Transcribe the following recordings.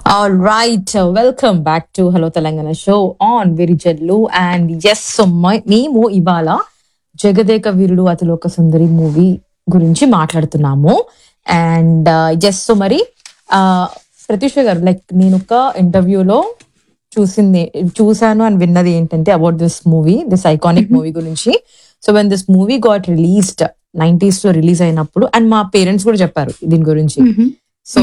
All right, uh, welcome back to Hello Telangana show on Virijedlu and yes, so my మేము ఇవాళ జగదేక వీరుడు అతిలోక సుందరి movie గురించి మాట్లాడుతున్నాము and yes so మరి ప్రత్యూష గారు like నేను ఒక ఇంటర్వ్యూలో చూసింది చూసాను అని విన్నది ఏంటంటే about this movie this iconic movie గురించి so when this movie got released nineties లో రిలీజ్ అయినప్పుడు అండ్ మా పేరెంట్స్ కూడా చెప్పారు దీని గురించి సో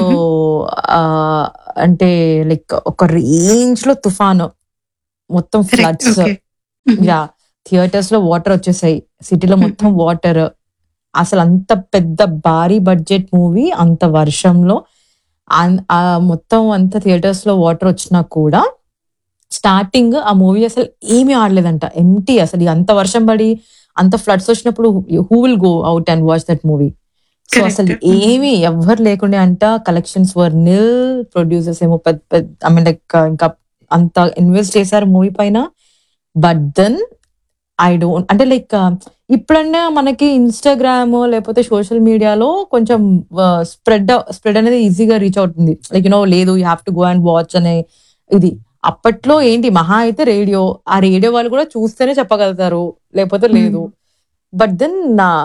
అంటే లైక్ ఒక రేంజ్ లో తుఫాను మొత్తం ఫ్లడ్స్ యా థియేటర్స్ లో వాటర్ వచ్చేసాయి సిటీలో మొత్తం వాటర్ అసలు అంత పెద్ద భారీ బడ్జెట్ మూవీ అంత వర్షంలో అన్- ఆ మొత్తం అంత థియేటర్స్ లో వాటర్ వచ్చినా కూడా స్టార్టింగ్ ఆ మూవీ అసలు ఏమీ ఆడలేదంట ఎంటీ అసలు అంత వర్షం పడి అంత ఫ్లడ్స్ వచ్చినప్పుడు who will go out and watch that movie so Correct. అసలు ఏమి ఎవ్వరు లేకుండా అంట కలెక్షన్స్ వర్ నిల్ ప్రొడ్యూసర్స్ ఏమో పెద్ద పెద్ద ఐ మీన్ లైక్ ఇంకా అంత ఇన్వెస్ట్ చేశారు మూవీ పైన బట్ దెన్ ఐ డోంట్ అంటే లైక్ ఇప్పుడన్నా మనకి ఇన్స్టాగ్రామ్ లేకపోతే సోషల్ మీడియాలో కొంచెం స్ప్రెడ్ స్ప్రెడ్ అనేది ఈజీగా రీచ్ అవుతుంది లైక్ యూనో లేదు you have to go and watch అనే ఇది అప్పట్లో ఏంటి మహా అయితే రేడియో ఆ రేడియో వాళ్ళు కూడా చూస్తేనే చెప్పగలుగుతారు లేకపోతే లేదు but then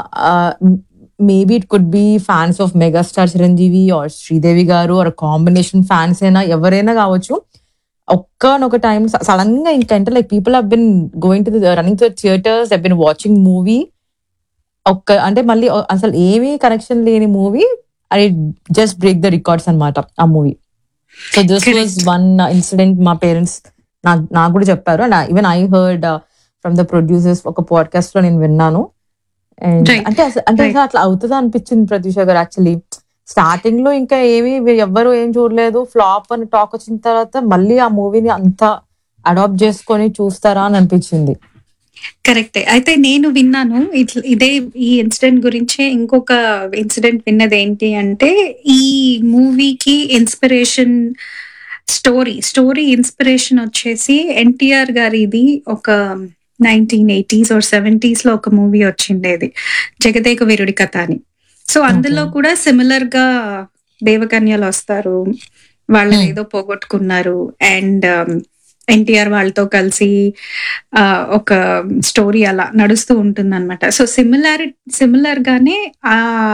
maybe it could be fans of megastar Chiranjeevi or Sridevi గారు ఆర్ కాంబినేషన్ ఫ్యాన్స్ అయినా ఎవరైనా కావచ్చు ఒక్కనొక టైం సడన్ గా ఇంకా అంటే like people have been going to running to theatres have been watching movie ఒక్క అంటే మళ్ళీ అసలు ఏమీ కనెక్షన్ లేని మూవీ అది జస్ట్ బ్రేక్ ద రికార్డ్స్ అన్నమాట ఆ movie so this was Correct. One incident మా పేరెంట్స్ నాకు నాకు కూడా చెప్పారు and even I heard from the producers ఒక పాడ్కాస్ట్ లో నేను విన్నాను And Right. అంటే అస- అంటే Right. అసలు అట్లా అవుతుందా అనిపించింది ప్రత్యూష గారు యాక్చువల్లీ స్టార్టింగ్ లో ఇంకా ఏమీ వీ- ఎవ్వరు ఏం చూడలేదు ఫ్లాప్ అని టాక్ వచ్చిన తర్వాత మళ్ళీ ఆ మూవీని అంత అడాప్ట్ చేసుకొని చూస్తారా అని అనిపించింది కరెక్టే అయితే నేను విన్నాను ఇట్ల- ఇదే ఈ ఇన్సిడెంట్ గురించే ఇంకొక ఇన్సిడెంట్ విన్నది ఏంటి అంటే ఈ మూవీకి ఇన్స్పిరేషన్ స్టోరీ స్టోరీ ఇన్స్పిరేషన్ వచ్చేసి ఎన్టీఆర్ గారిది ఒక నైన్టీన్ ఎయిటీస్ ఆర్ సెవెంటీస్ లో ఒక మూవీ వచ్చిండేది జగదేక వీరుడి కథ అని సో అందులో Okay. కూడా సిమిలర్ గా దేవకన్యలు వస్తారు వాళ్ళని Hmm. ఏదో పోగొట్టుకున్నారు అండ్ ఎన్టీఆర్ వాళ్ళతో కలిసి ఆ, ఒక స్టోరీ అలా నడుస్తూ ఉంటుంది అనమాట సో సిమిలర్ సిమిలర్ గానే ఆ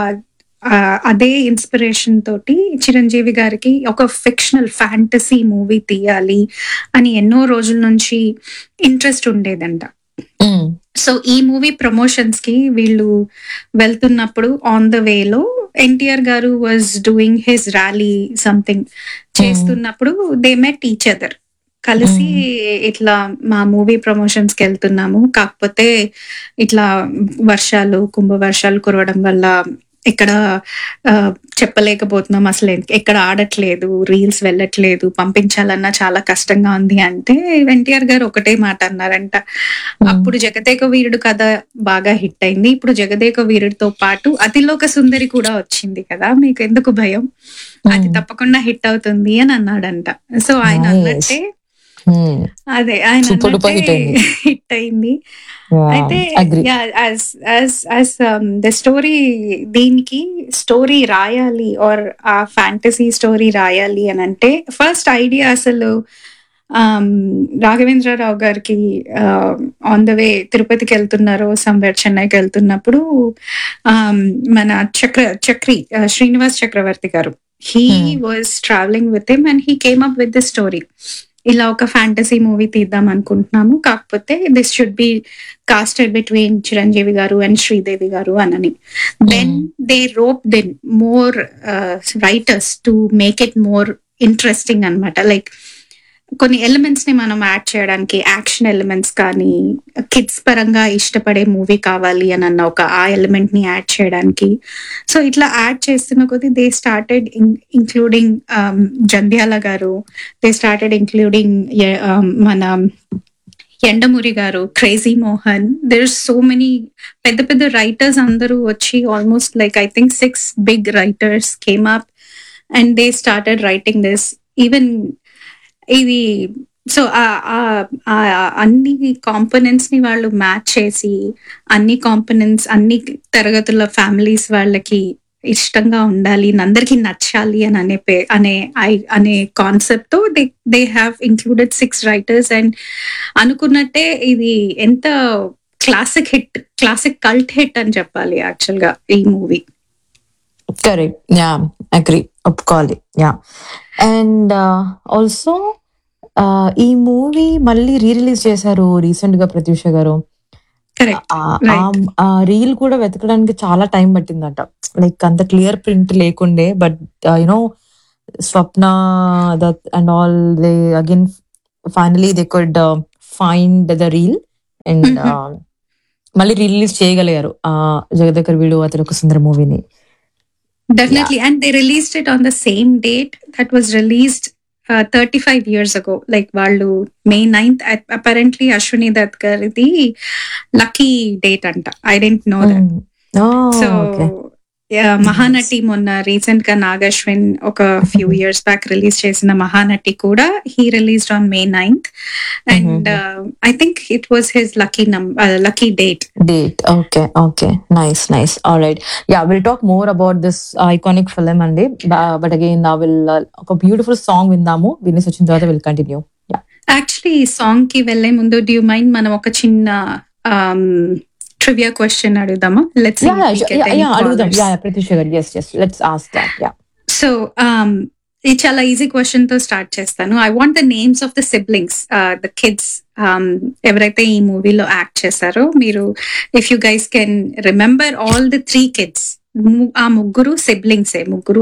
ఆ, అదే ఇన్స్పిరేషన్ తోటి చిరంజీవి గారికి ఒక ఫిక్షనల్ ఫ్యాంటసీ మూవీ తీయాలి అని ఎన్నో రోజుల నుంచి ఇంట్రెస్ట్ ఉండేదంట Mm. సో ఈ మూవీ ప్రమోషన్స్ కి వీళ్ళు వెళ్తున్నప్పుడు ఆన్ ద వేలో ఎన్టీఆర్ గారు was doing his rally something చేస్తున్నప్పుడు దే మెట్ ఈచ్ అదర్ కలిసి ఇట్లా మా మూవీ ప్రమోషన్స్ కి వెళ్తున్నాము కాకపోతే ఇట్లా వర్షాలు కుంభ వర్షాలు కురవడం వల్ల ఇక్కడ ఆ, చెప్పలేకపోతున్నాం అసలు ఎక్కడ ఆడట్లేదు రీల్స్ వెళ్ళట్లేదు పంపించాలన్నా చాలా కష్టంగా ఉంది అంటే ఎన్టీఆర్ గారు ఒకటే మాట అన్నారంట అప్పుడు జగదేక వీరుడు కథ బాగా హిట్ అయింది ఇప్పుడు జగదేక వీరుడితో పాటు అతిలోక సుందరి కూడా వచ్చింది కదా మీకు ఎందుకు భయం అది Mm. తప్పకుండా హిట్ అవుతుంది అని అన్నాడంట సో ఆయన Nice. అన్నట్టే Mm. అదే ఆయన Super duper hit అయింది. హిట్ అయింది Yeah, అయితే agree. ద స్టోరీ దీనికి స్టోరీ రాయాలి ఆర్ ఆ ఫ్యాంటసీ స్టోరీ రాయాలి అని అంటే ఫస్ట్ ఐడియా అసలు um, రాఘవేంద్రరావు గారికి ఆన్ ద వే తిరుపతికి వెళ్తున్నారు సంవేర్ చెన్నైకి వెళ్తున్నప్పుడు um, మన చక్ర చక్రి uh, శ్రీనివాస్ చక్రవర్తి గారు he Hmm. Was travelling with him and he came up with the story ఇలా ఒక ఫ్యాంటసీ మూవీ తీద్దాం అనుకుంటున్నాము కాకపోతే this should be casted between Chiranjeevi గారు అండ్ శ్రీదేవి గారు అనని then they rope then more writers to make it more interesting అన్నమాట like కొన్ని ఎలిమెంట్స్ ని మనం యాడ్ చేయడానికి యాక్షన్ ఎలిమెంట్స్ కానీ కిడ్స్ పరంగా ఇష్టపడే మూవీ కావాలి అని అన్న ఒక ఆ ఎలిమెంట్ ని యాడ్ చేయడానికి సో ఇట్లా యాడ్ చేస్తున్న కొద్దీ దే స్టార్టెడ్ ఇంక్లూడింగ్ జంధ్యాల గారు దే స్టార్టెడ్ ఇంక్లూడింగ్ మన ఎండమూరి గారు crazy Mohan there so many పెద్ద పెద్ద రైటర్స్ అందరూ వచ్చి almost like I think six big writers came up and they started writing this even ఇది సో అన్ని కాంపోనెంట్స్ ని వాళ్ళు మ్యాచ్ చేసి అన్ని కాంపోనెంట్స్ అన్ని తరగతుల ఫ్యామిలీస్ వాళ్ళకి ఇష్టంగా ఉండాలి అందరికి నచ్చాలి అని అనే పే అనే ఐ- అనే కాన్సెప్ట్ తో they they have included six writers and అనుకున్నట్టే ఇది ఎంత classic hit classic cult hit అని చెప్పాలి యాక్చువల్ గా ఈ మూవీ కరెక్ట్ యా అగ్రి ఒప్పుకోవాలి యా అండ్ ఆల్సో ఈ మూవీ మళ్ళీ రీ రిలీజ్ చేశారు రీసెంట్ గా ప్రత్యూష గారు కరెక్ట్ Right. ఆ రీల్ కూడా వెతకడానికి చాలా టైం పట్టిందట లైక్ అంత క్లియర్ ప్రింట్ లేకుండే but you know Swapna Dutt and all they again finally they could find the reel and Mhm. మళ్ళీ రిలీజ్ చేయగలిగారు ఆ జగదకర్ వీడు అతడు ఒక సుందర మూవీని Definitely. And they released it on the same date that was released uh, 35 years ago. Like వాళ్ళు May 9th. a- Apparently Ashwini Dutt garidi lucky date anta. I didn't know that. So okay yeah, Mahanati మొన్న recent గా నాగశ్విన్ ఒక few Mhm. Years back release చేసిన మహానటి కూడా he released on May ninth and I think it was his lucky number lucky date date okay okay nice nice all right yeah will talk more about this iconic film అండి but again నా will ఒక beautiful song విందాము వినేసి వచ్చిన తర్వాత will continue actually ఈ song కి వెళ్లే ముందు డ్యూ మైండ్ మనం ఒక చిన్న ట్రివియా క్వశ్చన్ అడుగుదామా లెట్స్ అడుగుదాం యా ప్రత్యూష గారు yes yes let's ask that yeah so ఇది చాలా ఈజీ క్వశ్చన్ తో స్టార్ట్ చేస్తాను I want the names of the siblings the kids ఎవరైతే ఈ మూవీలో యాక్ట్ చేశారో మీరు if you guys can remember all the three kids ఆ ముగ్గురు సిబ్లింగ్సే ముగ్గురు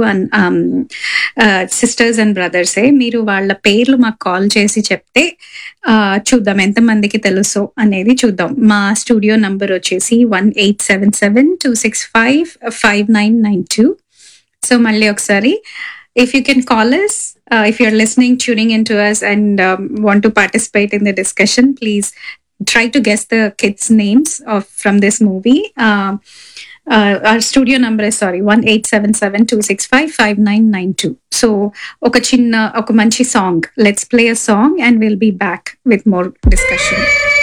సిస్టర్స్ అండ్ బ్రదర్సే మీరు వాళ్ళ పేర్లు మాకు కాల్ చేసి చెప్తే ఆ, చూద్దాం ఎంత మందికి తెలుసు అనేది చూద్దాం మా స్టూడియో నంబర్ వచ్చేసి one eight seven seven two six five five nine nine two so మళ్ళీ ఒకసారి if you can call us uh, if you're listening tuning into us and um, want to participate in the discussion please try to guess the kids names of from this movie uh, uh, our studio number is sorry 1-877-265-5992 so ఒక చిన్న ఒక మంచి song let's play a song and will be back with more discussion